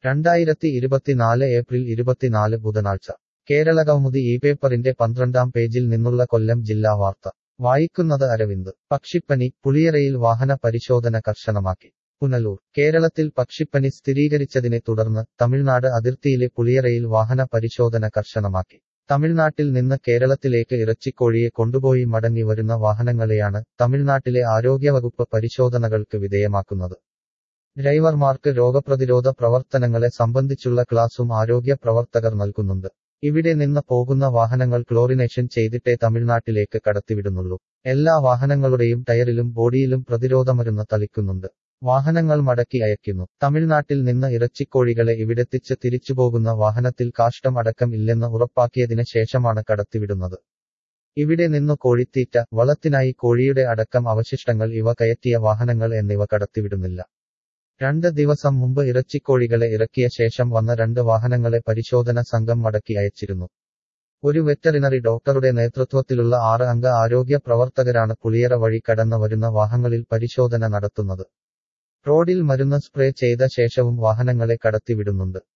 രണ്ടായിരത്തി ഇരുപത്തിനാല് ഏപ്രിൽ ഇരുപത്തിനാല് ബുധനാഴ്ച കേരള കൗമുദി ഈ പേപ്പറിന്റെ പന്ത്രണ്ടാം പേജിൽ നിന്നുള്ള കൊല്ലം ജില്ലാ വാർത്ത വായിക്കുന്നത് അരവിന്ദ് പക്ഷിപ്പനി പുളിയറയിൽ വാഹന പരിശോധന കർശനമാക്കി പുനലൂർ കേരളത്തിൽ പക്ഷിപ്പനി സ്ഥിരീകരിച്ചതിനെ തുടർന്ന് തമിഴ്നാട് അതിർത്തിയിലെ പുളിയറയിൽ വാഹന പരിശോധന കർശനമാക്കി തമിഴ്നാട്ടിൽ നിന്ന് കേരളത്തിലേക്ക് ഇറച്ചിക്കോഴിയെ കൊണ്ടുപോയി മടങ്ങി വരുന്ന വാഹനങ്ങളെയാണ് തമിഴ്നാട്ടിലെ ആരോഗ്യവകുപ്പ് പരിശോധനകൾക്ക് വിധേയമാക്കുന്നത് ഡ്രൈവർമാർക്ക് രോഗപ്രതിരോധ പ്രവർത്തനങ്ങളെ സംബന്ധിച്ചുള്ള ക്ലാസും ആരോഗ്യ പ്രവർത്തകർ നൽകുന്നുണ്ട് ഇവിടെ നിന്ന് പോകുന്ന വാഹനങ്ങൾ ക്ലോറിനേഷൻ ചെയ്തിട്ടേ തമിഴ്നാട്ടിലേക്ക് കടത്തിവിടുന്നുള്ളൂ എല്ലാ വാഹനങ്ങളുടെയും ടയറിലും ബോഡിയിലും പ്രതിരോധമരുന്ന് തളിക്കുന്നുണ്ട് വാഹനങ്ങൾ മടക്കി അയക്കുന്നു തമിഴ്നാട്ടിൽ നിന്ന് ഇറച്ചിക്കോഴികളെ ഇവിടെത്തിച്ച് തിരിച്ചുപോകുന്ന വാഹനത്തിൽ കാഷ്ടം അടക്കം ഇല്ലെന്ന് ഉറപ്പാക്കിയതിന് ശേഷമാണ് കടത്തിവിടുന്നത് ഇവിടെ നിന്ന് കോഴിത്തീറ്റ വളത്തിനായി കോഴിയുടെ അടക്കം അവശിഷ്ടങ്ങൾ ഇവ കയറ്റിയ വാഹനങ്ങൾ എന്നിവ കടത്തിവിടുന്നില്ല രണ്ട് ദിവസം മുമ്പ് ഇറച്ചിക്കോഴികളെ ഇറക്കിയ ശേഷം വന്ന രണ്ട് വാഹനങ്ങളെ പരിശോധന സംഘം മടക്കി അയച്ചിരുന്നു ഒരു വെറ്ററിനറി ഡോക്ടറുടെ നേതൃത്വത്തിലുള്ള ആറ് അംഗ ആരോഗ്യ പ്രവർത്തകരാണ് പുളിയറ വഴി കടന്നു വരുന്ന വാഹനങ്ങളിൽ പരിശോധന നടത്തുന്നത് റോഡിൽ മരുന്ന് സ്പ്രേ ചെയ്ത ശേഷവും വാഹനങ്ങളെ കടത്തിവിടുന്നുണ്ട്